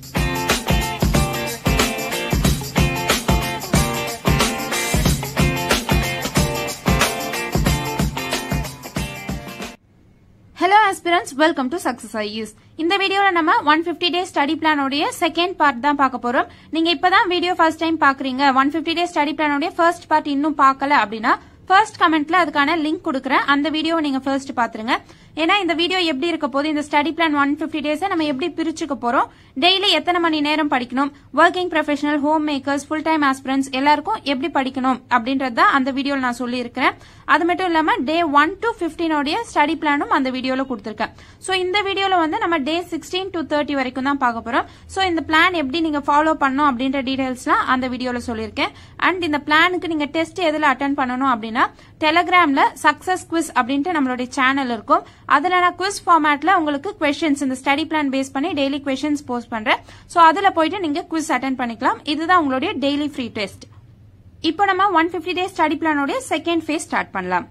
hello aspirants welcome to success ஐயூஸ் இந்த வீடியோல நம்ம ஒன் பிப்டி டேஸ் ஸ்டடி பிளானோடைய செகண்ட் பார்ட் தான் பார்க்க போறோம் நீங்க இப்பதான் வீடியோ ஃபர்ஸ்ட் டைம் பாக்குறீங்க ஒன் பிப்டி டேஸ் ஸ்டடி பிளானோடைய ஃபர்ஸ்ட் பார்ட் இன்னும் பார்க்கல அப்படின்னா ஃபர்ஸ்ட் கமெண்ட்ல அதுக்கான லிங்க் கொடுக்குறேன் அந்த வீடியோவை நீங்க ஃபர்ஸ்ட் பாத்துருங்க ஏன்னா இந்த வீடியோ எப்படி இருக்க போது இந்த study plan one fifty days நம்ம எப்படி பிரிச்சுக்க போறோம் டெய்லி எத்தனை மணி நேரம் படிக்கணும் working professional home makers full time aspirants எல்லாருக்கும் எப்படி படிக்கணும் அப்படின்றது தான் அந்த வீடியோல நான் சொல்லியிருக்கிறேன் அது மட்டும் இல்லாம டே ஒன் டு பிப்டீனோடைய ஸ்டடி பிளானும் அந்த வீடியோல கொடுத்திருக்கேன் சோ இந்த வீடியோல வந்து நம்ம டே சிக்ஸ்டீன் டு தேர்ட்டி வரைக்கும் தான் பார்க்க போறோம் சோ இந்த பிளான் எப்படி நீங்க ஃபாலோ பண்ணணும் அப்படின்ற டீடைல்ஸ்லாம் அந்த வீடியோல சொல்லியிருக்கேன் அண்ட் இந்த பிளானுக்கு நீங்க டெஸ்ட் எதுல அட்டன் பண்ணணும் அப்படின்னா டெலகிராம்ல சக்சஸ் குவிஸ் அப்படின்ட்டு நம்மளுடைய சேனல் இருக்கும் அதுல நான் குவிஸ் ஃபார்மேட்ல உங்களுக்கு கொஸ்டின்ஸ் இந்த ஸ்டடி பிளான் பேஸ் பண்ணி டெய்லி கொஸ்டின்ஸ் போஸ்ட் பண்றேன் சோ அதுல போயிட்டு நீங்க குவிஸ் அட்டன் பண்ணிக்கலாம் இதுதான் உங்களுடைய டெய்லி ஃப்ரீ டெஸ்ட் இப்போ நம்ம ஒன் பிப்டி டேஸ் ஸ்டடி பிளானோட செகண்ட் ஃபேஸ் ஸ்டார்ட் பண்ணலாம்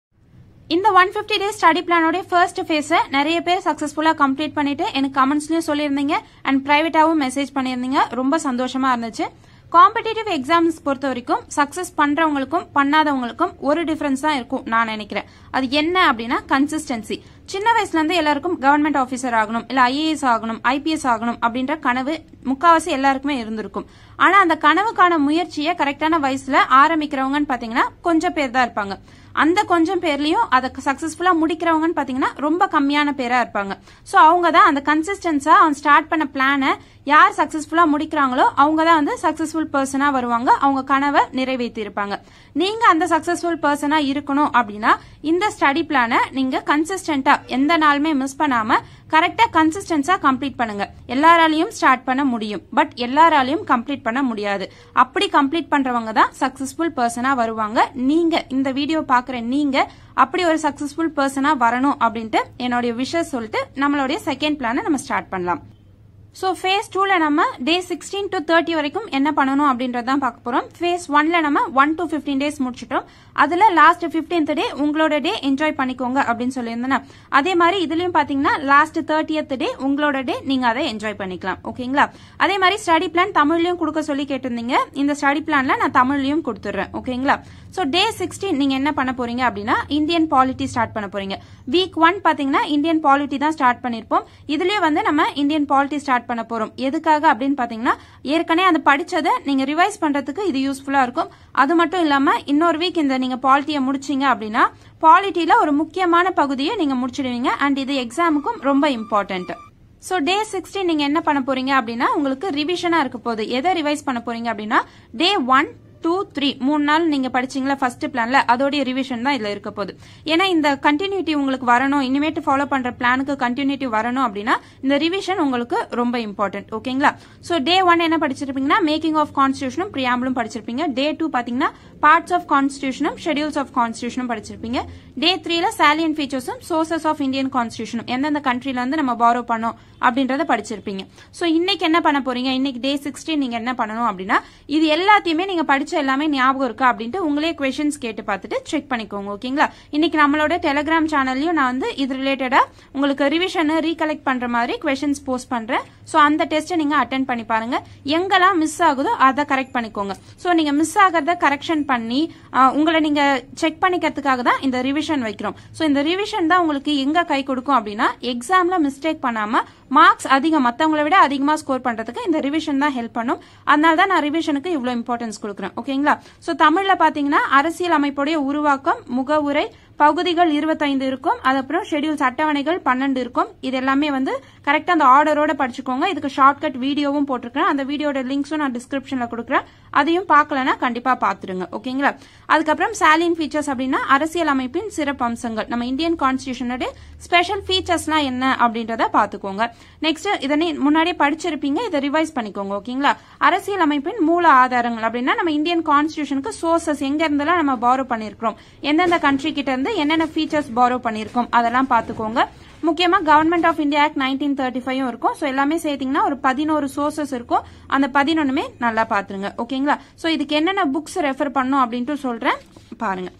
இந்த ஒன் பிப்டி டேஸ் ஸ்டடி பிளானோட ஃபர்ஸ்ட் ஃபேஸை நிறைய பேர் சக்சஸ்ஃபுல்லா கம்ப்ளீட் பண்ணிட்டு எனக்கு கமெண்ட்ஸ்லயும் சொல்லியிருந்தீங்க அண்ட் பிரைவேட்டாவும் மெசேஜ் பண்ணியிருந்தீங்க ரொம்ப சந்தோஷமா இருந்துச்சு காம்படிட்டிவ் எக்ஸாம்ஸ் பொறுத்த வரைக்கும் சக்சஸ் பண்றவங்களுக்கும் பண்ணாதவங்களுக்கும் ஒரு டிஃபரன்ஸ் தான் இருக்கும் நான் நினைக்கிறேன் அது என்ன அப்படின்னா கன்சிஸ்டன்சி சின்ன வயசுல இருந்து எல்லாருக்கும் கவர்மெண்ட் ஆபீசர் ஆகணும் இல்ல ஐஏஎஸ் ஆகணும் ஐபிஎஸ் ஆகணும் அப்படின்ற கனவு முக்காவாசி எல்லாருக்குமே இருந்திருக்கும் ஆனா அந்த கனவுக்கான முயற்சியை கரெக்டான வயசுல ஆரம்பிக்கிறவங்கன்னு பாத்தீங்கன்னா கொஞ்சம் பேர் தான் இருப்பாங்க அந்த கொஞ்சம் பேர்லயும் அதை சக்சஸ்ஃபுல்லா முடிக்கிறவங்கன்னு பாத்தீங்கன்னா ரொம்ப கம்மியான பேரா இருப்பாங்க சோ அவங்க தான் அந்த கன்சிஸ்டன்ஸா அவன் ஸ்டார்ட் பண்ண பிளான யார் சக்சஸ்ஃபுல்லா முடிக்கிறாங்களோ அவங்க தான் வந்து சக்சஸ்ஃபுல் பர்சனா வருவாங்க அவங்க கனவை நிறைவேற்றி இருப்பாங்க நீங்க அந்த சக்சஸ்ஃபுல் பர்சனா இருக்கணும் அப்படின்னா இந்த ஸ்டடி பிளான நீங்க கன்சிஸ்டன்டா எந்த நாளுமே மிஸ் பண்ணாம கரெக்டா கன்சிஸ்டன்ஸா கம்ப்ளீட் பண்ணுங்க எல்லாராலையும் ஸ்டார்ட் பண்ண முடியும் பட் எல்லாராலையும் கம்ப்ளீட் பண்ண முடியாது அப்படி கம்ப்ளீட் பண்றவங்க தான் சக்சஸ்ஃபுல் பர்சனா வருவாங்க நீங்க இந்த வீடியோ பாக்குற நீங்க அப்படி ஒரு சக்சஸ்ஃபுல் பர்சனா வரணும் அப்படின்ட்டு என்னுடைய விஷஸ் சொல்லிட்டு நம்மளுடைய செகண்ட் பிளான நம்ம ஸ்டார்ட் பண்ணலாம் ஸோ ஃபேஸ் டூல நம்ம டே சிக்ஸ்டீன் டு தேர்ட்டி வரைக்கும் என்ன பண்ணணும் அப்படின்றதான் பார்க்க போறோம் ஃபேஸ் ஒன்ல நம்ம ஒன் டு பிப்டீன் டேஸ் முடிச்சிட்டோம் அதுல லாஸ்ட் பிப்டீன்த் டே உங்களோட டே என்ஜாய் பண்ணிக்கோங்க அப்படின்னு சொல்லியிருந்தேன் அதே மாதிரி இதுலயும் பாத்தீங்கன்னா லாஸ்ட் தேர்ட்டியத் டே உங்களோட டே நீங்க அதை என்ஜாய் பண்ணிக்கலாம் ஓகேங்களா அதே மாதிரி ஸ்டடி பிளான் தமிழ்லயும் கொடுக்க சொல்லி கேட்டிருந்தீங்க இந்த ஸ்டடி பிளான்ல நான் தமிழ்லயும் கொடுத்துட்றேன் ஓகேங்களா ஸோ டே சிக்ஸ்டீன் நீங்க என்ன பண்ண போறீங்க அப்படின்னா இந்தியன் பாலிட்டி ஸ்டார்ட் பண்ண போறீங்க வீக் ஒன் பாத்தீங்கன்னா இந்தியன் பாலிட்டி தான் ஸ்டார்ட் பண்ணிருப்போம் இதுலயே வந்து நம்ம இந்தியன் பாலிட்டி ஸ்டார்ட் பண்ண போறோம் எதுக்காக அப்படின்னு பாத்தீங்கன்னா ஏற்கனவே அந்த படிச்சதை நீங்க ரிவைஸ் பண்றதுக்கு இது யூஸ்ஃபுல்லா இருக்கும் அது மட்டும் இல்லாம இன்னொரு வீக் இந்த நீங்க பாலிட்டியை முடிச்சீங்க அப்படின்னா பாலிட்டியில ஒரு முக்கியமான பகுதியை நீங்க முடிச்சிடுவீங்க அண்ட் இது எக்ஸாமுக்கும் ரொம்ப இம்பார்ட்டன்ட் சோ டே சிக்ஸ்டீன் நீங்க என்ன பண்ண போறீங்க அப்படின்னா உங்களுக்கு ரிவிஷனா இருக்க போகுது எதை ரிவைஸ் பண்ண போறீங்க அப்படின்னா டே ஒன் டூ த்ரீ மூணு நாள் நீங்க படிச்சீங்களா ஃபர்ஸ்ட் பிளான்ல அதோடைய ரிவிஷன் தான் இதுல இருக்க போகுது ஏன்னா இந்த கண்டினியூட்டி உங்களுக்கு வரணும் இனிமேட்டு ஃபாலோ பண்ற பிளானுக்கு கண்டினியூட்டி வரணும் அப்படின்னா இந்த ரிவிஷன் உங்களுக்கு ரொம்ப இம்பார்ட்டன்ட் ஓகேங்களா சோ டே ஒன் என்ன படிச்சிருப்பீங்கன்னா மேக்கிங் ஆஃப் கான்ஸ்டியூஷனும் பிரியாம்பிளும் படிச்சிருப்பீங்க டே டூ பாத்தீங்கன்னா பார்ட்ஸ் ஆஃப் கான்ஸ்டியூஷனும் ஷெடியூல்ஸ் ஆஃப் கான்ஸ்டியூஷனும் படிச்சிருப்பீங்க டே த்ரீல சாலியன் ஃபீச்சர்ஸும் சோர்சஸ் ஆஃப் இந்தியன் கான்ஸ்டியூஷனும் எந்தெந்த கண்ட்ரில இருந்து நம்ம பாரோ பண்ணோம் அப்படின்றத படிச்சிருப்பீங்க சோ இன்னைக்கு என்ன பண்ண போறீங்க இன்னைக்கு டே சிக்ஸ்டீன் நீங்க என்ன பண்ணணும் அப்படின்னா இது எல்லாத்தையுமே நீங்க படிச்ச எல்லாமே ஞாபகம் இருக்கா அப்படின்ட்டு உங்களே கொஸ்டின்ஸ் கேட்டு பார்த்துட்டு செக் பண்ணிக்கோங்க ஓகேங்களா இன்னைக்கு நம்மளோட டெலிகிராம் சேனல்லையும் நான் வந்து இது ரிலேட்டடா உங்களுக்கு ரிவிஷன் ரீகலெக்ட் பண்ற மாதிரி கொஸ்டின்ஸ் போஸ்ட் பண்றேன் சோ அந்த டெஸ்ட்டை நீங்க அட்டன் பண்ணி பாருங்க எங்கெல்லாம் மிஸ் ஆகுதோ அதை கரெக்ட் பண்ணிக்கோங்க சோ நீங்க மிஸ் ஆகிறத கரெக்ஷன் பண்ணி உங்களை நீங்க செக் பண்ணிக்கிறதுக்காக தான் இந்த ரிவிஷன் வைக்கிறோம் சோ இந்த ரிவிஷன் தான் உங்களுக்கு எங்க கை கொடுக்கும் அப்படின்னா எக்ஸாம்ல மிஸ்டேக் பண்ணாம மார்க்ஸ் அதிகம் மத்தவங்களை விட அதிகமா ஸ்கோர் பண்றதுக்கு இந்த ரிவிஷன் தான் ஹெல்ப் பண்ணும் அதனால தான் நான் ரிவிஷனுக்கு இவ்வளவு இம்பார்ட்டன்ஸ் கொடுக்குறேன் ஓகேங்களா சோ தமிழ்ல பாத்தீங்கன்னா அரசியல் அமைப்புடைய உருவாக்கம் முகவுரை பகுதிகள் இருபத்தைந்து இருக்கும் அது அப்புறம் ஷெடியூல்ஸ் அட்டவணைகள் பன்னெண்டு இருக்கும் இது எல்லாமே வந்து கரெக்டா அந்த ஆர்டரோட படிச்சுக்கோங்க இதுக்கு ஷார்ட்கட் வீடியோவும் போட்டிருக்கேன் அந்த வீடியோட லிங்க்ஸும் நான் டிஸ்கிரிப்ஷன்ல கொடுக்குறேன் அதையும் பார்க்கலனா கண்டிப்பா பாத்துருங்க ஓகேங்களா அதுக்கப்புறம் சாலின் ஃபீச்சர்ஸ் அப்படின்னா அரசியல் அமைப்பின் சிறப்பு அம்சங்கள் நம்ம இந்தியன் கான்ஸ்டியூஷனோட ஸ்பெஷல் ஃபீச்சர்ஸ்லாம் என்ன அப்படின்றத பாத்துக்கோங்க நெக்ஸ்ட் இதனை முன்னாடியே படிச்சிருப்பீங்க இதை ரிவைஸ் பண்ணிக்கோங்க ஓகேங்களா அரசியல் அமைப்பின் மூல ஆதாரங்கள் அப்படின்னா நம்ம இந்தியன் கான்ஸ்டியூஷனுக்கு சோர்சஸ் எங்க இருந்தெல்லாம் நம்ம பாரோ பண்ணிருக்கிறோம் எந்தெந்த கண்ட்ரி கிட்ட இருந்து என்னென்ன ஃபீச்சர்ஸ் பாரோ பண்ணிருக்கோம் அதெல்லாம் பாத்துக்கோங்க முக்கியமா government of India act nineteen thirty five இருக்கும் ஸோ எல்லாமே சேர்த்தீங்கன்னா ஒரு பதினோரு சோர்சஸ் இருக்கும் அந்த பதினொன்னுமே நல்லா பாத்துருங்க ஓகேங்களா ஸோ இதுக்கு என்னென்ன புக்ஸ் ரெஃபர் பண்ணும் அப்படின்ட்டு சொல்றேன் பாருங்க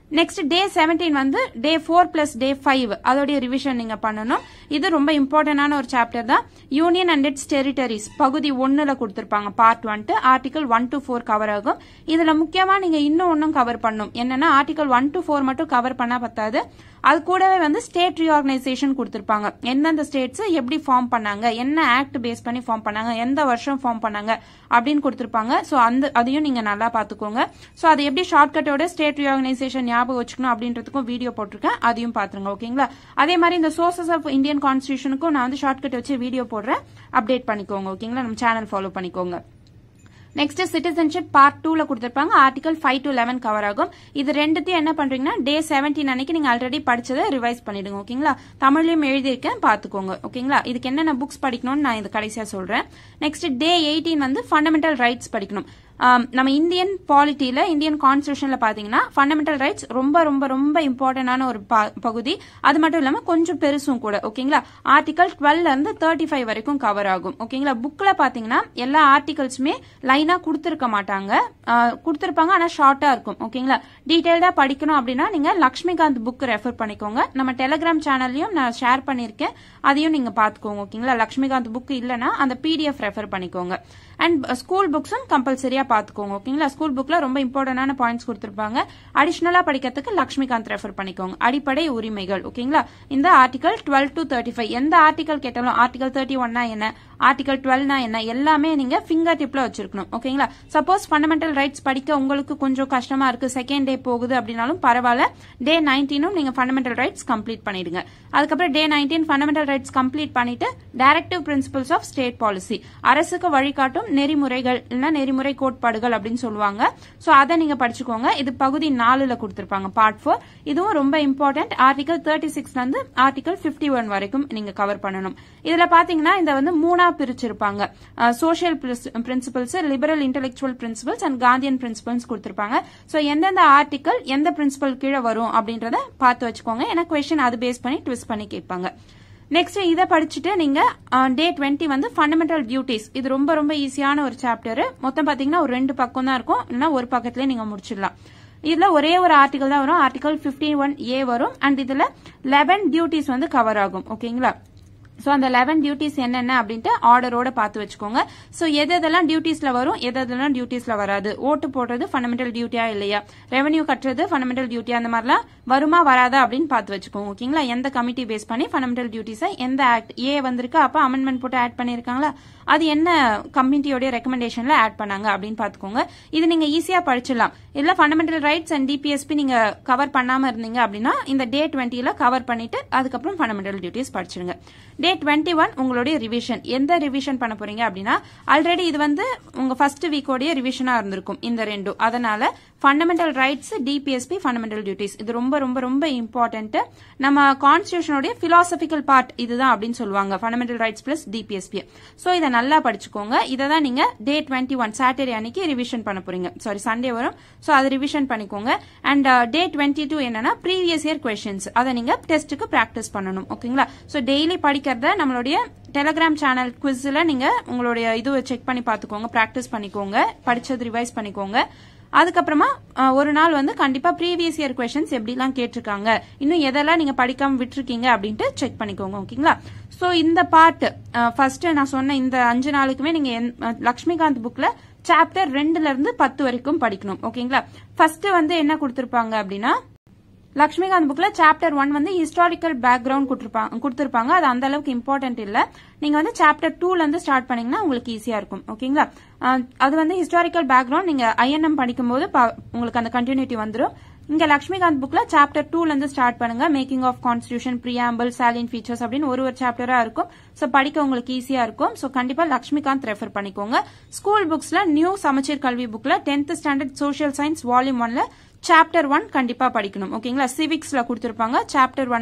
நெக்ஸ்ட் டே செவன்டீன் வந்து day four plus day five அதோடைய ரிவிஷன் நீங்க பண்ணணும் இது ரொம்ப இம்பார்ட்டன்டான ஒரு சாப்டர் தான் யூனியன் அண்ட் இட்ஸ் டெரிட்டரிஸ் பகுதி ஒன்னுல கொடுத்திருப்பாங்க part one article one to four cover ஆகும் இதுல முக்கியமா நீங்க இன்னும் ஒன்னும் கவர் பண்ணும் என்னன்னா ஆர்டிகல் ஒன் டு ஃபோர் மட்டும் கவர் பண்ணா பத்தாது அது கூடவே வந்து ஸ்டேட் ரீஆர்கனைசேஷன் கொடுத்திருப்பாங்க எந்தெந்த ஸ்டேட்ஸ் எப்படி ஃபார்ம் பண்ணாங்க என்ன ஆக்ட் பேஸ் பண்ணி ஃபார்ம் பண்ணாங்க எந்த வருஷம் ஃபார்ம் பண்ணாங்க அப்படின்னு கொடுத்திருப்பாங்க ஸோ அந்த அதையும் நீங்க நல்லா பாத்துக்கோங்க ஸோ அது எப்படி ஷார்ட்கட்டோட ஸ்டேட் ரீஆர்கனைசேஷன் ஞாபகம் வச்சுக்கணும் அப்படின்றதுக்கும் வீடியோ போட்டிருக்கேன் அதையும் பாத்துருங்க ஓகேங்களா அதே மாதிரி இந்த சோர்சஸ் ஆஃப் இந்தியன் கான்ஸ்டியூஷனுக்கும் நான் வந்து ஷார்ட்கட் வச்சு வீடியோ போடுறேன் அப்டேட் பண்ணிக்கோங்க ஓகேங்களா நம்ம சேனல் ஃபாலோ பண்ணிக்கோங்க நெக்ஸ்ட் சிட்டிசன்ஷிப் பார்ட் டூல கொடுத்திருப்பாங்க article five to eleven cover ஆகும் இது ரெண்டுத்தையும் என்ன பண்றீங்கன்னா டே செவன்டீன் அன்னைக்கு நீங்க ஆல்ரெடி படிச்சதை ரிவைஸ் பண்ணிடுங்க ஓகேங்களா தமிழ்லயும் எழுதியிருக்கேன் பாத்துக்கோங்க ஓகேங்களா இதுக்கு என்னென்ன புக்ஸ் படிக்கணும்னு நான் இது கடைசியா சொல்றேன் நெக்ஸ்ட் டே எயிட்டீன் வந்து ஃபண்டமெண்டல் ரைட்ஸ் படிக்கணும் நம்ம இந்தியன் பாலிட்டியில இந்தியன் கான்ஸ்டியூஷன்ல பாத்தீங்கன்னா ஃபண்டமெண்டல் ரைட்ஸ் ரொம்ப ரொம்ப ரொம்ப இம்பார்ட்டன்டான ஒரு பகுதி அது மட்டும் இல்லாம கொஞ்சம் பெருசும் கூட ஓகேங்களா ஆர்டிகல் டுவெல்ல இருந்து தேர்ட்டி ஃபைவ் வரைக்கும் கவர் ஆகும் ஓகேங்களா புக்ல பாத்தீங்கன்னா எல்லா ஆர்டிகல்ஸுமே லைனா கொடுத்துருக்க மாட்டாங்க கொடுத்துருப்பாங்க ஆனா ஷார்ட்டா இருக்கும் ஓகேங்களா டீடைல்டா படிக்கணும் அப்படின்னா நீங்க லக்ஷ்மிகாந்த் புக் ரெஃபர் பண்ணிக்கோங்க நம்ம டெலிகிராம் சேனல்லையும் நான் ஷேர் பண்ணிருக்கேன் அதையும் நீங்க பாத்துக்கோங்க ஓகேங்களா லக்ஷ்மிகாந்த் புக் இல்லனா அந்த பிடிஎஃப் ரெஃபர் பண்ணிக்கோங்க அண்ட் ஸ்கூல் புக்ஸும் கம்பல்சரியா பாத்துக்கோங்க ஓகேங்களா ஸ்கூல் புக்ல ரொம்ப இம்பார்ட்டன்டான பாயிண்ட்ஸ் கொடுத்திருப்பாங்க அடிஷனலா படிக்கிறதுக்கு லக்ஷ்மிகாந்த் ரெஃபர் பண்ணிக்கோங்க அடிப்படை உரிமைகள் ஓகேங்களா இந்த article twelve to thirty five எந்த ஆர்டிகல் கேட்டாலும் ஆர்டிகல் தேர்ட்டி ஒன்னா என்ன ஆர்டிகல் டுவெல்னா என்ன எல்லாமே நீங்க ஃபிங்கர் டிப்ல வச்சிருக்கணும் ஓகேங்களா சப்போஸ் ஃபண்டமெண்டல் ரைட்ஸ் படிக்க உங்களுக்கு கொஞ்சம் கஷ்டமா இருக்கு செகண்ட் டே போகுது அப்படின்னாலும் பரவாயில்ல டே நைன்டீனும் நீங்க ஃபண்டமெண்டல் ரைட்ஸ் கம்ப்ளீட் பண்ணிடுங்க அதுக்கப்புறம் day nineteen fundamental rights complete பண்ணிட்டு directive principles of state policy அரசுக்கு வழிகாட்டும் நெறிமுறைகள் இல்லைன்னா நெறிமுறை கோட்பாடுகள் அப்படின்னு சொல்லுவாங்க சோ அதை நீங்க படிச்சுக்கோங்க இது பகுதி நாலுல கொடுத்திருப்பாங்க பார்ட் ஃபோர் இதுவும் ரொம்ப இம்பார்ட்டன்ட் ஆர்டிகல் தேர்ட்டி சிக்ஸ்ல இருந்து ஆர்டிகல் பிப்டி ஒன் வரைக்கும் நீங்க கவர் பண்ணணும் இதுல பாத்தீங்கன்னா இந்த வந்து மூணா பிரிச்சிருப்பாங்க social principles liberal intellectual principles and Gandhian principles கொடுத்திருப்பாங்க சோ எந்தெந்த ஆர்டிகல் எந்த பிரின்சிபல் கீழே வரும் அப்படின்றத பார்த்து வச்சுக்கோங்க ஏன்னா கொஸ்டின் அது பேஸ் பண்ணி ட்விஸ்ட் பண்ணி கேட்பாங்க நெக்ஸ்ட் இதை படிச்சுட்டு நீங்க டே டுவெண்ட்டி வந்து ஃபண்டமெண்டல் டியூட்டிஸ் இது ரொம்ப ரொம்ப ஈஸியான ஒரு சாப்டர் மொத்தம் பாத்தீங்கன்னா ஒரு ரெண்டு பக்கம் தான் இருக்கும் இல்லைன்னா ஒரு பக்கத்துல நீங்க முடிச்சிடலாம் இதுல ஒரே ஒரு ஆர்டிகல் தான் வரும் ஆர்டிகல் பிப்டி ஒன் ஏ வரும் அண்ட் இதுல லெவன் டியூட்டிஸ் வந்து கவர் ஆகும் ஓகேங்களா ஸோ அந்த லெவன் டியூட்டிஸ் என்னென்ன அப்படின்ட்டு ஆர்டரோட பார்த்து வச்சுக்கோங்க ஸோ எது எதெல்லாம் டியூட்டிஸ்ல வரும் எது எதெல்லாம் டியூட்டிஸ்ல வராது ஓட்டு போடுறது ஃபண்டமெண்டல் டியூட்டியா இல்லையா ரெவன்யூ கட்டுறது ஃபண்டமெண்டல் டியூட்டியா அந்த மாதிரிலாம் வருமா வராதா அப்படின்னு பார்த்து வச்சுக்கோங்க ஓகேங்களா எந்த கமிட்டி பேஸ் பண்ணி ஃபண்டமெண்டல் டியூட்டிஸை எந்த ஆக்ட் ஏ வந்திருக்கு அப்போ அமெண்ட்மெண்ட் போட்டு ஆட் பண்ணியிருக்காங்களா அது என்ன கமிட்டியோடைய ரெக்கமெண்டேஷன்ல ஆட் பண்ணாங்க அப்படின்னு பார்த்துக்கோங்க இது நீங்க ஈஸியா படிச்சிடலாம் இல்ல ஃபண்டமெண்டல் ரைட்ஸ் அண்ட் டிபிஎஸ்பி நீங்க கவர் பண்ணாம இருந்தீங்க அப்படின்னா இந்த டே டுவெண்ட்டில கவர் பண்ணிட்டு அதுக்கப்புறம் ஃபண்டமெண்டல் டியூட்டிஸ் படிச்சிருங்க டே டுவெண்ட்டி ஒன் உங்களுடைய ரிவிஷன் எந்த ரிவிஷன் பண்ண போறீங்க அப்படின்னா ஆல்ரெடி இது வந்து உங்க ஃபர்ஸ்ட் வீக்கோடைய ரிவிஷனா இருந்திருக்கும் இந்த ரெண்டும் அதனால fundamental rights DPSP fundamental duties இது ரொம்ப ரொம்ப ரொம்ப இம்பார்ட்டன்ட் நம்ம கான்ஸ்டியூஷனுடைய பிலாசபிக்கல் பார்ட் இதுதான் அப்படின்னு சொல்லுவாங்க fundamental rights plus DPSP so இதை நல்லா படிச்சுக்கோங்க இதை தான் நீங்க டே டுவெண்ட்டி ஒன் சாட்டர்டே அன்னைக்கு ரிவிஷன் பண்ண போறீங்க சாரி சண்டே வரும் சோ அதை ரிவிஷன் பண்ணிக்கோங்க அண்ட் டே டுவெண்ட்டி டூ என்னன்னா ப்ரீவியஸ் இயர் கொஸ்டின்ஸ் அதை நீங்க டெஸ்ட்டுக்கு பிராக்டிஸ் பண்ணணும் ஓகேங்களா சோ டெய்லி படிக்கிறத நம்மளுடைய டெலகிராம் சேனல் குவிஸ்ல நீங்க உங்களுடைய இது செக் பண்ணி பாத்துக்கோங்க பிராக்டிஸ் பண்ணிக்கோங்க படிச்சது ரிவைஸ் பண்ணிக்கோங்க அதுக்கப்புறமா ஒரு நாள் வந்து கண்டிப்பா ப்ரீவியஸ் இயர் கொஸ்டின்ஸ் எப்படிலாம் கேட்டிருக்காங்க இன்னும் எதெல்லாம் நீங்க படிக்காம விட்டுருக்கீங்க அப்படின்ட்டு செக் பண்ணிக்கோங்க ஓகேங்களா சோ இந்த பார்ட் ஃபர்ஸ்ட் நான் சொன்ன இந்த அஞ்சு நாளுக்குமே நீங்க லக்ஷ்மிகாந்த் புக்ல சாப்டர் ரெண்டுல இருந்து பத்து வரைக்கும் படிக்கணும் ஓகேங்களா ஃபர்ஸ்ட் வந்து என்ன கொடுத்திருப்பாங்க அப்படின்னா லக்ஷ்மிகாந்த் புக்ல சாப்டர் ஒன் வந்து ஹிஸ்டாரிக்கல் பேக்ரவுண்ட் கொடுத்திருப்பாங்க அது அந்த அளவுக்கு இம்பார்ட்டன்ட் இல்ல நீங்க வந்து சாப்டர் டூல இருந்து ஸ்டார்ட் பண்ணீங்கன்னா உங்களுக்கு ஈஸியா இருக்கும் ஓகேங்களா அது வந்து ஹிஸ்டாரிக்கல் பேக்ரவுண்ட் நீங்க ஐஎன்எம் படிக்கும் போது உங்களுக்கு அந்த கண்டினியூட்டி வந்துடும் இங்க லக்ஷ்மிகாந்த் புக்ல சாப்டர் டூல இருந்து ஸ்டார்ட் பண்ணுங்க making of constitution preamble salient features அப்படின்னு ஒரு ஒரு சாப்டரா இருக்கும் சோ படிக்க உங்களுக்கு ஈஸியா இருக்கும் சோ கண்டிப்பா லக்ஷ்மிகாந்த் ரெஃபர் பண்ணிக்கோங்க ஸ்கூல் புக்ஸ்ல நியூ சமச்சீர் கல்வி புக்ல tenth standard social science volume ஒன்ல சாப்டர் ஒன் கண்டிப்பா படிக்கணும் ஓகேங்களா சிவிக்ஸ்ல கொடுத்திருப்பாங்க சாப்டர் ஒன்ல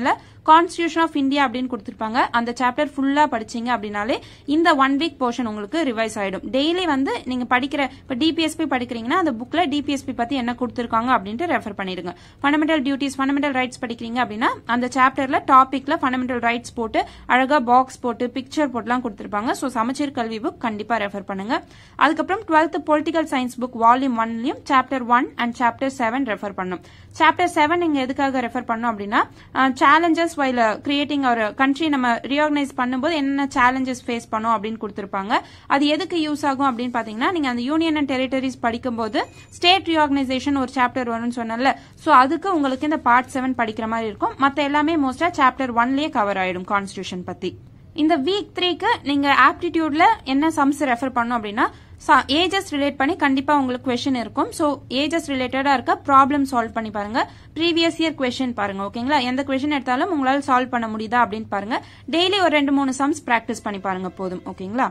கான்ஸ்டியூஷன் ஆஃப் இந்தியா அப்படின்னு கொடுத்திருப்பாங்க அந்த சாப்டர் ஃபுல்லா படிச்சீங்க அப்படின்னாலே இந்த ஒன் வீக் போர்ஷன் உங்களுக்கு ரிவைஸ் ஆயிடும் டெய்லி வந்து நீங்க படிக்கிற இப்ப டிபிஎஸ்பி படிக்கிறீங்கன்னா அந்த புக்ல டிபிஎஸ்பி பத்தி என்ன கொடுத்திருக்காங்க அப்படின்ட்டு ரெஃபர் பண்ணிடுங்க ஃபண்டமெண்டல் டியூட்டிஸ் ஃபண்டமெண்டல் ரைட்ஸ் படிக்கிறீங்க அப்படின்னா அந்த சாப்டர்ல டாபிக்ல ஃபண்டமெண்டல் ரைட்ஸ் போட்டு அழகா பாக்ஸ் போட்டு பிக்சர் போட்டுலாம் கொடுத்திருப்பாங்க ஸோ சமச்சீர் கல்வி புக் கண்டிப்பா ரெஃபர் பண்ணுங்க அதுக்கப்புறம் twelfth political science book volume ஒன்லயும் chapter one and chapter seven refer பண்ணும் சாப்டர் செவன் நீங்க எதுக்காக ரெஃபர் பண்ணோம் அப்படின்னா சேலஞ்சஸ் வைல கிரியேட்டிங் ஒரு கண்ட்ரி நம்ம ரியார்கனைஸ் பண்ணும்போது என்ன சேலஞ்சஸ் ஃபேஸ் பண்ணோம் அப்படின்னு கொடுத்திருப்பாங்க அது எதுக்கு யூஸ் ஆகும் அப்படின்னு பாத்தீங்கன்னா நீங்க அந்த யூனியன் அண்ட் டெரிட்டரிஸ் படிக்கும்போது ஸ்டேட் ரியார்கனைசேஷன் ஒரு சாப்டர் வரும்னு சொன்னல சோ அதுக்கு உங்களுக்கு இந்த பார்ட் செவன் படிக்கிற மாதிரி இருக்கும் மத்த எல்லாமே மோஸ்டா சாப்டர் ஒன்லயே கவர் ஆயிடும் கான்ஸ்டியூஷன் பத்தி இந்த வீக் த்ரீக்கு நீங்க ஆப்டிடியூட்ல என்ன சம்ஸ் ரெஃபர் பண்ணும் அப்படின்னா ஏஜஸ் ரிலேட் பண்ணி கண்டிப்பா உங்களுக்கு கொஸ்டின் இருக்கும் சோ ஏஜஸ் ரிலேட்டடா இருக்க ப்ராப்ளம் சால்வ் பண்ணி பாருங்க ப்ரீவியஸ் இயர் கொஸ்டின் பாருங்க ஓகேங்களா எந்த கொஸ்டின் எடுத்தாலும் உங்களால சால்வ் பண்ண முடியுதா அப்படின்னு பாருங்க டெய்லி ஒரு ரெண்டு மூணு சம்ஸ் பிராக்டிஸ் பண்ணி பாருங்க போதும் ஓகேங்களா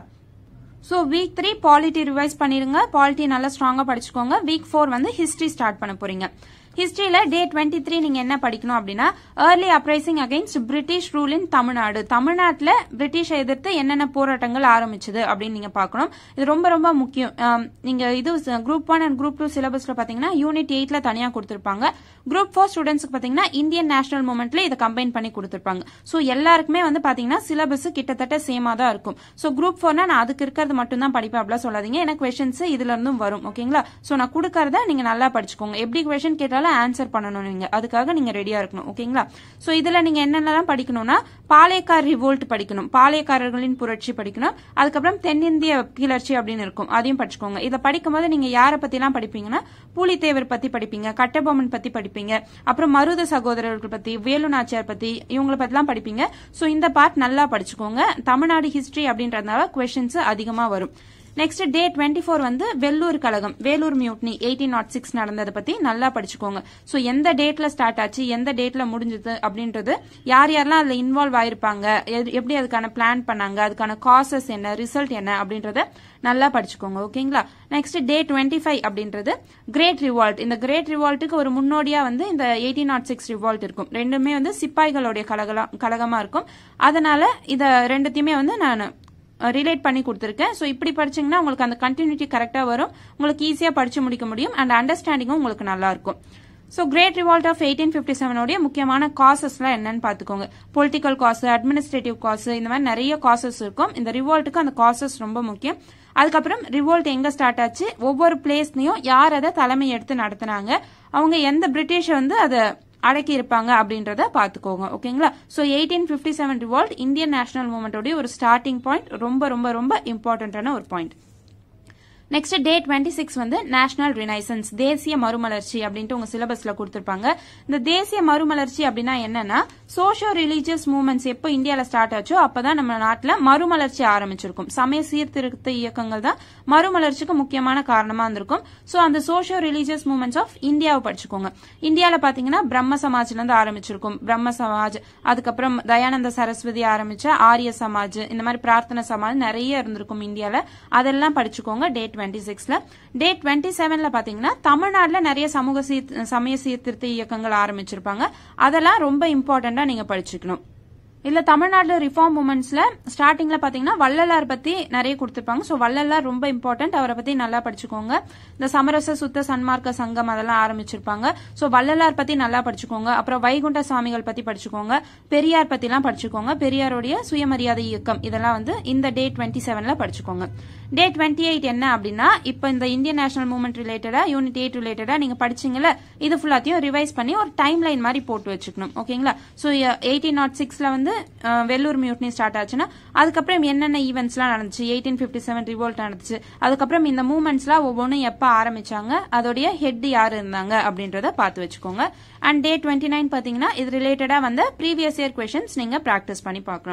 so week three polity revise பண்ணிருங்க பாலிட்டி நல்லா ஸ்ட்ராங்கா படிச்சுக்கோங்க வீக் ஃபோர் வந்து ஹிஸ்டரி ஸ்டார்ட் பண்ண போறீங்க ஹிஸ்டரியில டே டுவெண்ட்டி த்ரீ நீங்க என்ன படிக்கணும் அப்படின்னா early uprising against British rule in Tamil Nadu தமிழ்நாட்டில் பிரிட்டிஷ் எதிர்த்து என்னென்ன போராட்டங்கள் ஆரம்பிச்சது அப்படின்னு நீங்க பார்க்கணும் இது ரொம்ப ரொம்ப முக்கியம் ஆம், நீங்க இது group one and group two சிலபஸ்ல பாத்தீங்கன்னா யூனிட் எயிட்ல தனியா கொடுத்திருப்பாங்க குரூப் ஃபோர் ஸ்டூடெண்ட்ஸ்க்கு பாத்தீங்கன்னா இந்தியன் நேஷனல் மூமெண்ட்ல இதை கம்பைன் பண்ணி கொடுத்திருப்பாங்க ஸோ எல்லாருக்குமே வந்து பாத்தீங்கன்னா சிலபஸ் கிட்டத்தட்ட சேமா தான் இருக்கும் ஸோ குரூப் ஃபோர்னா நான் அதுக்கு இருக்கிறது மட்டும் தான் படிப்பேன் அப்படிலாம் சொல்லாதீங்க எனக்கு கொஸ்டின்ஸ் இதுல இருந்தும் வரும் ஓகேங்களா ஸோ நான் கொடுக்கறத நீங்க நல்லா படிச்சுக்கோங்க எப்படி கொஸ்டின் கேட்டாலும் ஆன்சர் பண்ணணும் நீங்க அதுக்காக நீங்க ரெடியா இருக்கணும் ஓகேங்களா ஸோ இதுல நீங்க என்னென்னலாம் படிக்கணும்னா பாளையக்கார் ரிவோல்ட் படிக்கணும் பாளையக்காரர்களின் புரட்சி படிக்கணும் அதுக்கப்புறம் தென்னிந்திய கிளர்ச்சி அப்படின்னு இருக்கும் அதையும் படிச்சுக்கோங்க இதை படிக்கும்போது நீங்க யாரை பத்திலாம் படிப்பீங்கன்னா பூலித்தேவர் பத்தி படிப்பீங்க கட்டபொம்மன் பத்தி படிப்பீங்க அப்புறம் மருத சகோதரர்கள் பத்தி வேலு நாச்சியார் பத்தி இவங்கள பத்திலாம் படிப்பீங்க சோ இந்த பார்ட் நல்லா படிச்சுக்கோங்க தமிழ்நாடு ஹிஸ்டரி அப்படின்றதுனால கொஸ்டின்ஸ் அதிகமா வரும் நெக்ஸ்ட் டே டுவெண்ட்டி ஃபோர் வந்து வெள்ளூர் கழகம் Vellore mutiny eighteen nought six நடந்ததை பத்தி நல்லா படிச்சுக்கோங்க ஸோ எந்த டேட்ல ஸ்டார்ட் ஆச்சு எந்த டேட்ல முடிஞ்சது அப்படின்றது யார் யாரெல்லாம் அதுல இன்வால்வ் ஆயிருப்பாங்க எது- எப்படி அதுக்கான பிளான் பண்ணாங்க அதுக்கான காசஸ் என்ன ரிசல்ட் என்ன அப்படின்றத நல்லா படிச்சுக்கோங்க ஓகேங்களா நெக்ஸ்ட் டே டுவெண்ட்டி ஃபைவ் அப்படின்றது கிரேட் ரிவால்ட் இந்த கிரேட் ரிவால்ட்டுக்கு ஒரு முன்னோடியா வந்து இந்த எயிட்டீன் நாட் சிக்ஸ் ரிவால்ட் இருக்கும் ரெண்டுமே வந்து சிப்பாய்களுடைய கலகலா- கழகமா இருக்கும் அதனால இத ரெண்டுத்தையுமே வந்து நான் ரிலேட் பண்ணி கொடுத்துருக்கேன் ஸோ இப்படி படிச்சீங்கன்னா உங்களுக்கு அந்த கண்டினியூட்டி கரெக்டாக வரும் உங்களுக்கு ஈஸியாக படிச்சு முடிக்க முடியும் அண்ட் அண்டர்ஸ்டாண்டிங்கும் உங்களுக்கு நல்லா இருக்கும் so great revolt of eighteen fifty செவனோடைய முக்கியமான காசஸ்லாம் என்னன்னு பார்த்துக்கோங்க பொலிட்டிக்கல் காசு அட்மினிஸ்ட்ரேட்டிவ் காசு இந்த மாதிரி நிறைய காசஸ் இருக்கும் இந்த ரிவால்ட்டுக்கு அந்த காசஸ் ரொம்ப முக்கியம் அதுக்கப்புறம் ரிவோல்ட் எங்க ஸ்டார்ட் ஆச்சு ஒவ்வொரு பிளேஸ்லயும் யார் அதை தலைமை எடுத்து நடத்துனாங்க அவங்க எந்த பிரிட்டிஷ் வந்து அதை அடக்கி இருப்பாங்க அப்படின்றத பாத்துக்கோங்க ஓகேங்களா so eighteen fifty seven revolt Indian national மூவ்மெண்டோட ஒரு ஸ்டார்டிங் பாயிண்ட் ரொம்ப ரொம்ப ரொம்ப இம்பார்ட்டன்டான ஒரு point next day twenty six வந்து நேஷனல் ரினைசன்ஸ் தேசிய மறுமலர்ச்சி அப்படின்ட்டு உங்க சிலபஸ்ல கொடுத்திருப்பாங்க இந்த தேசிய மறுமலர்ச்சி அப்படின்னா என்னன்னா சோஷியோ ரிலீஜியஸ் மூவ்மெண்ட்ஸ் எப்போ இந்தியால ஸ்டார்ட் ஆச்சோ அப்பதான் நம்ம நாட்டுல மறுமலர்ச்சி ஆரம்பிச்சிருக்கும் சமய சீர்திருத்த இயக்கங்கள் தான் மறுமலர்ச்சிக்கு முக்கியமான காரணமா இருந்திருக்கும் சோ அந்த சோஷியோ ரிலீஜியஸ் மூவ்மெண்ட்ஸ் ஆஃப் இந்தியாவை படிச்சுக்கோங்க இந்தியால பாத்தீங்கன்னா பிரம்ம சமாஜ்ல இருந்து ஆரம்பிச்சிருக்கும் பிரம்ம சமாஜ் அதுக்கப்புறம் தயானந்த சரஸ்வதி ஆரம்பிச்ச ஆரிய சமாஜ் இந்த மாதிரி பிரார்த்தனை சமாஜ் நிறைய இருந்திருக்கும் இந்தியால அதெல்லாம் படிச்சுக்கோங்க டே டுவெண்ட்டி சிக்ஸ்ல டே டுவெண்ட்டி செவன்ல பாத்தீங்கன்னா தமிழ்நாட்டுல நிறைய சமூக சீர் சமய சீர்திருத்த இயக்கங்கள் ஆரம்பிச்சிருப்பாங்க அதெல்லாம் ரொம்ப இம்பார்ட்டண்டா நீங்க படிச்சுக்கணும் இல்ல தமிழ்நாடு ரிஃபார்ம் மூமெண்ட்ஸ்ல ஸ்டார்டிங்ல பாத்தீங்கன்னா வள்ளலார் பத்தி நிறைய கொடுத்திருப்பாங்க சோ வள்ளலார் ரொம்ப இம்பார்ட்டன்ட் அவரை பத்தி நல்லா படிச்சுக்கோங்க இந்த சமரச சுத்த சன்மார்க்க சங்கம் அதெல்லாம் ஆரம்பிச்சிருப்பாங்க சோ வள்ளலார் பத்தி நல்லா படிச்சுக்கோங்க அப்புறம் வைகுண்ட சுவாமிகள் பத்தி படிச்சுக்கோங்க பெரியார் பத்தி எல்லாம் படிச்சுக்கோங்க பெரியாருடைய சுயமரியாதை இயக்கம் இதெல்லாம் வந்து இந்த டே டுவெண்ட்டி செவன்ல படிச்சுக்கோங்க டே டுவெண்ட்டி எயிட் என்ன அப்படின்னா இப்ப இந்த இந்தியன் நேஷனல் மூவ்மெண்ட் ரிலேட்டடா யூனிட் எயிட் ரிலேட்டடா நீங்க படிச்சீங்கல்ல இது ஃபுல்லாத்தையும் ரிவைஸ் பண்ணி ஒரு டைம் லைன் மாதிரி போட்டு வச்சுக்கணும் ஓகேங்களா சோ எயிட்டீன் நாட் சிக்ஸ்ல வந்து அஹ், வெள்ளூர் மியூட்னி ஸ்டார்ட் ஆச்சுன்னா அதுக்கப்புறம் என்னென்ன ஈவெண்ட்ஸ்லாம் நடந்துச்சு எயிட்டீன் பிப்டி செவன் ரிவோல்ட் நடந்துச்சு அதுக்கப்புறம் இந்த மூவ்மெண்ட்ஸ்லாம் ஒவ்வொன்றும் எப்ப ஆரம்பிச்சாங்க அதோடைய ஹெட் யார் இருந்தாங்க அப்படின்றத பார்த்து வச்சுக்கோங்க அண்ட் டே டுவெண்ட்டி நைன் பாத்தீங்கன்னா இது ரிலேட்டடா வந்து ப்ரீவியஸ் இயர் கொஷின்ஸ் நீங்க பிராக்டிஸ் பண்ணி பார்க்கணும்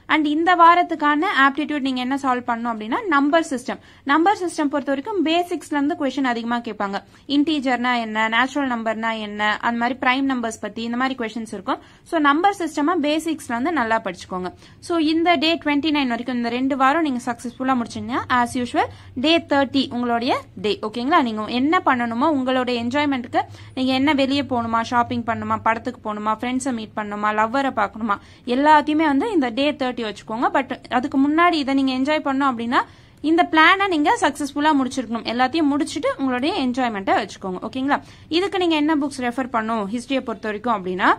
அண்ட் இந்த வாரத்துக்கான ஆப்டிடியூட் நீங்க என்ன சால்வ் பண்ணணும் அப்படின்னா நம்பர் சிஸ்டம் நம்பர் சிஸ்டம் பொறுத்த வரைக்கும் பேசிக்ஸ்ல இருந்து கொஸ்டின் அதிகமா கேட்பாங்க இன்டீஜர்னா என்ன நேச்சுரல் நம்பர்னா என்ன அந்த மாதிரி பிரைம் நம்பர்ஸ் பத்தி இந்த மாதிரி கொஸ்டின்ஸ் இருக்கும் ஸோ நம்பர் சிஸ்டமா பேசிக்ஸ்ல வந்து நல்லா படிச்சுக்கோங்க ஸோ இந்த டே டுவெண்ட்டி நைன் வரைக்கும் இந்த ரெண்டு வாரம் நீங்க சக்சஸ்ஃபுல்லா முடிச்சீங்க ஆஸ் யூஸ்வல் டே தேர்ட்டி உங்களுடைய டே ஓகேங்களா நீங்க என்ன பண்ணணுமோ உங்களுடைய என்ஜாய்மெண்ட்டுக்கு நீங்க என்ன வெளியே போகணுமா ஷாப்பிங் பண்ணணுமா படத்துக்கு போகணுமா ஃப்ரெண்ட்ஸை மீட் பண்ணணுமா லவ்வரை பார்க்கணுமா எல்லாத்தையுமே வந்து இந்த டே தேர்ட்டி வச்சுக்கோங்க பட் அதுக்கு முன்னாடி இதை நீங்க என்ஜாய் பண்ணோம் அப்படின்னா இந்த பிளானை நீங்க சக்சஸ்ஃபுல்லா முடிச்சிருக்கணும் எல்லாத்தையும் முடிச்சுட்டு உங்களுடைய என்ஜாய்மெண்ட்டை வச்சுக்கோங்க ஓகேங்களா இதுக்கு நீங்க என்ன புக்ஸ் ரெஃபர் பண்ணும் ஹிஸ்டரியை பொறுத்த வரைக்கும் அப்படின்னா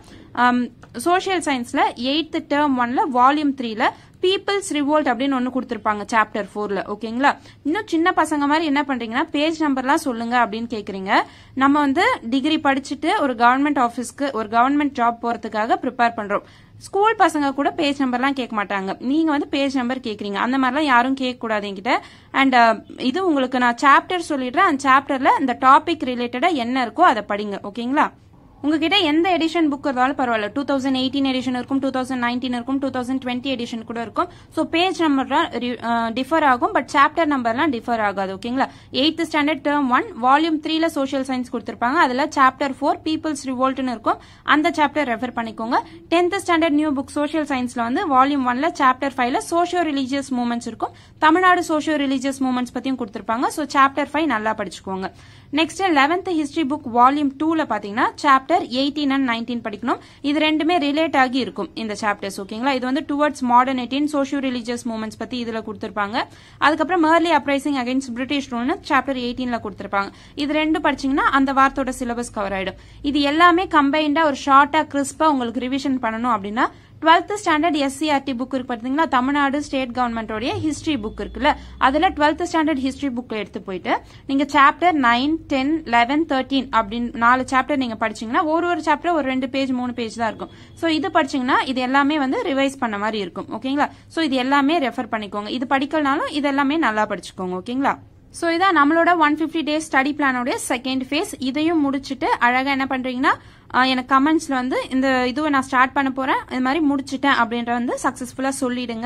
சோஷியல் சயின்ஸ்ல எயித்து டேர்ம் ஒன்ல வால்யூம் த்ரீல பீப்புள்ஸ் ரிவோல்ட் அப்படின்னு ஒன்று கொடுத்துருப்பாங்க சாப்டர் ஃபோர்ல ஓகேங்களா இன்னும் சின்ன பசங்க மாதிரி என்ன பண்றீங்கன்னா பேஜ் நம்பர்லாம் சொல்லுங்க அப்படின்னு கேக்குறீங்க நம்ம வந்து டிகிரி படிச்சுட்டு ஒரு கவர்மெண்ட் ஆஃபீஸ்க்கு ஒரு கவர்மெண்ட் ஜாப் போறதுக்காக ப்ரிப்பேர் பண்றோம் ஸ்கூல் பசங்க கூட பேஜ் நம்பர்லாம் கேட்க மாட்டாங்க நீங்க வந்து பேஜ் நம்பர் கேக்குறீங்க அந்த மாதிரிலாம் யாரும் கேட்க கூடாது என்கிட்ட அண்ட் இது உங்களுக்கு நான் சாப்டர் சொல்லிடுறேன் அந்த சாப்டர்ல இந்த டாபிக் ரிலேட்டடா என்ன இருக்கோ அதை படிங்க ஓகேங்களா உங்ககிட்ட எந்த எடிஷன் புக் இருந்தாலும் பரவாயில்ல டூ தௌசண்ட் எயிட்டீன் எடிஷன் இருக்கும் டூ தௌசண்ட் நைன்டீன் இருக்கும் டூ தௌசண்ட் டுவெண்ட்டி எடிஷன் கூட இருக்கும் ஸோ பேஜ் நம்பர்லாம் டிஃபர் ஆகும் பட் சாப்டர் நம்பர்லாம் டிஃபர் ஆகாது ஓகேங்களா eighth standard term one volume த்ரீல சோஷியல் சயின்ஸ் கொடுத்துருப்பாங்க அதுல சாப்டர் ஃபோர் பீப்புள்ஸ் ரிவோல்ட்னு இருக்கும் அந்த சாப்டர் ரெஃபர் பண்ணிக்கோங்க tenth standard new book social சயின்ஸ்ல வந்து வால்யூம் ஒன்ல சாப்டர் ஃபைவ்ல சோஷியோ ரிலீஜியஸ் மூமெண்ட்ஸ் இருக்கும் தமிழ்நாடு சோஷியோ ரிலீஜியஸ் மூமெண்ட்ஸ் பத்தியும் கொடுத்துருப்பாங்க ஸோ சாப்டர் ஃபைவ் நல்லா படிச்சுக்கோங்க next eleventh history book volume டூல பாத்தீங்கன்னா சாப்டர் எயிட்டீன் அண்ட் நைன்டீன் படிக்கணும் இது ரெண்டுமே ரிலேட் ஆகி இருக்கும் இந்த சாப்டர்ஸ் ஓகேங்களா இது வந்து towards modernity socio religious movements பத்தி இதுல கொடுத்திருப்பாங்க அதுக்கப்புறம் ஏர்லி அப்ரைசிங் அகைன்ஸ்ட் பிரிட்டிஷ் ரூல்னு சாப்டர் எயிட்டீன்ல கொடுத்திருப்பாங்க இது ரெண்டு படிச்சீங்கன்னா அந்த வாரத்தோட சிலபஸ் கவர் ஆயிடும் இது எல்லாமே கம்பைண்டா ஒரு ஷார்ட்டா கிறிஸ்பா உங்களுக்கு ரிவிஷன் பண்ணணும் அப்படின்னா டுவெல்த் ஸ்டாண்டர்ட் எஸ்சிஆர்டி புக் இருக்கு பாத்தீங்களா தமிழ்நாடு ஸ்டேட் கவர்மெண்டோடைய ஹிஸ்டரி புக் இருக்குல்ல அதுல டுவெல்த் ஸ்டாண்டர்ட் ஹிஸ்டரி புக் எடுத்து போயிட்டு நீங்க chapter nine ten eleven thirteen அப்படின்னு நாலு சாப்டர் நீங்க படிச்சீங்கன்னா ஒரு ஒரு சாப்டர் ஒரு ரெண்டு பேஜ் மூணு பேஜ் தான் இருக்கும் சோ இது படிச்சீங்கன்னா இது எல்லாமே வந்து ரிவைஸ் பண்ண மாதிரி இருக்கும் ஓகேங்களா சோ இது எல்லாமே ரெஃபர் பண்ணிக்கோங்க இது படிக்கலனாலும் இது எல்லாமே நல்லா படிச்சுக்கோங்க ஓகேங்களா சோ இதான் நம்மளோட ஒன் பிப்டி டேஸ் ஸ்டடி பிளானோட செகண்ட் ஃபேஸ் இதையும் முடிச்சுட்டு அழகா என்ன பண்றீங்கன்னா எனக்கு கமெண்ட்ஸ்ல வந்து இந்த இதுவை நான் ஸ்டார்ட் பண்ண போறேன் இது மாதிரி முடிச்சிட்டேன் அப்படின்ற வந்து சக்சஸ்ஃபுல்லா சொல்லிடுங்க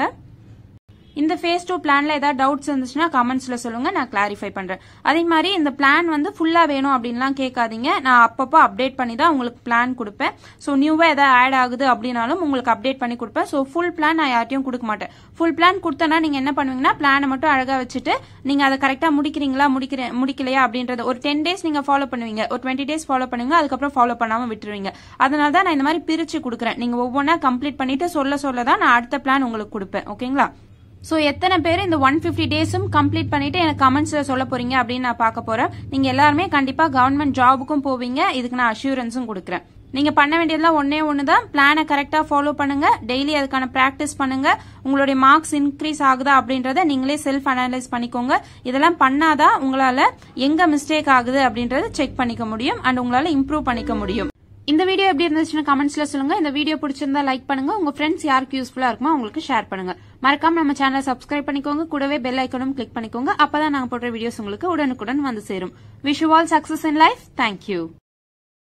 இந்த ஃபேஸ் டூ பிளான்ல ஏதாவது டவுட்ஸ் இருந்துச்சுன்னா கமெண்ட்ஸ்ல சொல்லுங்க நான் கிளாரிஃபை பண்றேன் அதே மாதிரி இந்த பிளான் வந்து ஃபுல்லா வேணும் அப்படின்லாம் கேட்காதீங்க நான் அப்பப்போ அப்டேட் பண்ணி தான் உங்களுக்கு பிளான் கொடுப்பேன் ஸோ நியூவா ஏதாவது ஆட் ஆகுது அப்படின்னாலும் உங்களுக்கு அப்டேட் பண்ணி கொடுப்பேன் ஸோ ஃபுல் பிளான் நான் யார்ட்டையும் கொடுக்க மாட்டேன் ஃபுல் பிளான் கொடுத்தனா நீங்க என்ன பண்ணுவீங்கன்னா பிளானை மட்டும் அழகா வச்சுட்டு நீங்க அதை கரெக்டா முடிக்கிறீங்களா முடிக்கிற முடிக்கலையா அப்படின்றது ஒரு டென் டேஸ் நீங்க ஃபாலோ பண்ணுவீங்க ஒரு டுவெண்ட்டி டேஸ் ஃபாலோ பண்ணுவீங்க அதுக்கப்புறம் ஃபாலோ பண்ணாம விட்டுருவீங்க அதனால தான் நான் இந்த மாதிரி பிரிச்சு கொடுக்குறேன் நீங்க ஒவ்வொன்றா கம்ப்ளீட் பண்ணிட்டு சொல்ல சொல்ல தான் நான் அடுத்த பிளான் உங்களுக்கு கொடுப்பேன் ஓகேங்களா சோ எத்தனை பேர் இந்த ஒன் பிப்டி டேஸும் கம்ப்ளீட் பண்ணிட்டு எனக்கு கமெண்ட்ஸ்ல சொல்ல போறீங்க அப்படின்னு நான் பார்க்க போறேன் நீங்க எல்லாருமே கண்டிப்பா கவர்மெண்ட் ஜாபுக்கும் போவீங்க இதுக்கு நான் அஷூரன்ஸும் கொடுக்குறேன் நீங்க பண்ண வேண்டியதெல்லாம் ஒன்னே ஒன்று தான் பிளானை கரெக்டா ஃபாலோ பண்ணுங்க டெய்லி அதுக்கான பிராக்டிஸ் பண்ணுங்க உங்களுடைய மார்க்ஸ் இன்க்ரீஸ் ஆகுதா அப்படின்றத நீங்களே செல்ஃப் அனலைஸ் பண்ணிக்கோங்க இதெல்லாம் பண்ணாதான் உங்களால எங்க மிஸ்டேக் ஆகுது அப்படின்றத செக் பண்ணிக்க முடியும் அண்ட் உங்களால இம்ப்ரூவ் பண்ணிக்க முடியும் இந்த வீடியோ எப்படி இருந்துச்சுன்னு கமெண்ட்ஸ்ல சொல்லுங்க இந்த வீடியோ பிடிச்சிருந்தா லைக் பண்ணுங்க உங்க ஃப்ரெண்ட்ஸ் யாருக்கு யூஸ்ஃபுல்லா இருக்குமோ உங்களுக்கு ஷேர் பண்ணுங்க மறக்காம நம்ம சேனலை சப்ஸ்கிரைப் பண்ணிக்கோங்க கூடவே பெல் ஐக்கனும் கிளிக் பண்ணிக்கோங்க அப்பதான் நாங்க போடுற வீடியோஸ் உங்களுக்கு உடனுக்குடன் வந்து சேரும் wish all success in life thank you